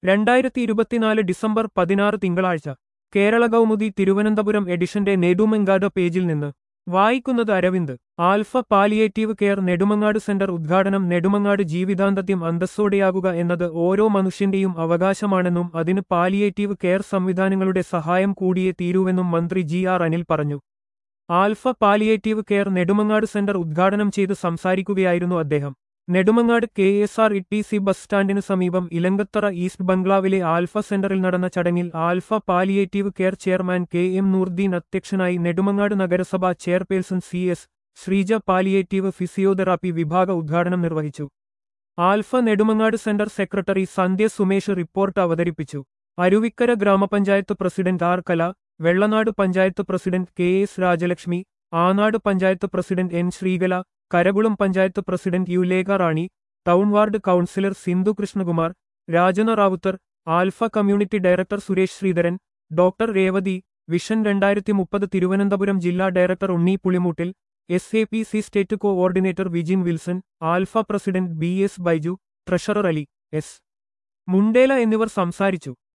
രണ്ടായിരത്തി ഇരുപത്തിനാല് ഡിസംബർ പതിനാറ് തിങ്കളാഴ്ച കേരള കൗമുദി തിരുവനന്തപുരം എഡിഷന്റെ നെടുമങ്ങാട് പേജിൽ നിന്ന് വായിക്കുന്നത് Aravind alpha palliative care Nedumangad centre ഉദ്ഘാടനം നെടുമങ്ങാട് ജീവിതാന്തത്യം അന്തസ്സോടെയാകുക എന്നത് ഓരോ മനുഷ്യന്റെയും അവകാശമാണെന്നും അതിന് പാലിയേറ്റീവ് കെയർ സംവിധാനങ്ങളുടെ സഹായം കൂടിയേ തീരൂവെന്നും മന്ത്രി ജി ആർ അനിൽ പറഞ്ഞു alpha palliative care Nedumangad centre ഉദ്ഘാടനം ചെയ്ത് സംസാരിക്കുകയായിരുന്നു അദ്ദേഹം Nedumangad K S R T C bus ബസ് സ്റ്റാൻഡിന് സമീപം ഇലങ്കത്തറ ഈസ്റ്റ് ബംഗ്ലാവിലെ ആൽഫ സെന്ററിൽ നടന്ന ചടങ്ങിൽ alpha palliative care chairman K M Noordeen അധ്യക്ഷനായി നെടുമങ്ങാട് നഗരസഭ chairperson C S Sreeja palliative physiotherapy വിഭാഗ ഉദ്ഘാടനം നിർവഹിച്ചു alpha Nedumangad centre secretary Sandhya Sumesh report അവതരിപ്പിച്ചു അരുവിക്കര ഗ്രാമപഞ്ചായത്ത് president R Kala Vellanad panchayat president K S Rajalakshmi Anad panchayat president N Sreekala Karakulam panchayat president U Lekha Rani town ward councillor Sindhu Krishnakumar Rajana Ravuthar alpha community director Suresh Sreedharan doctor Revathi vision രണ്ടായിരത്തി മുപ്പത് തിരുവനന്തപുരം ജില്ലാ director Unni Pulimoottil S A P C state coordinator Vijin Wilson alpha president B S Baiju treasurer Ali S Mundela എന്നിവർ സംസാരിച്ചു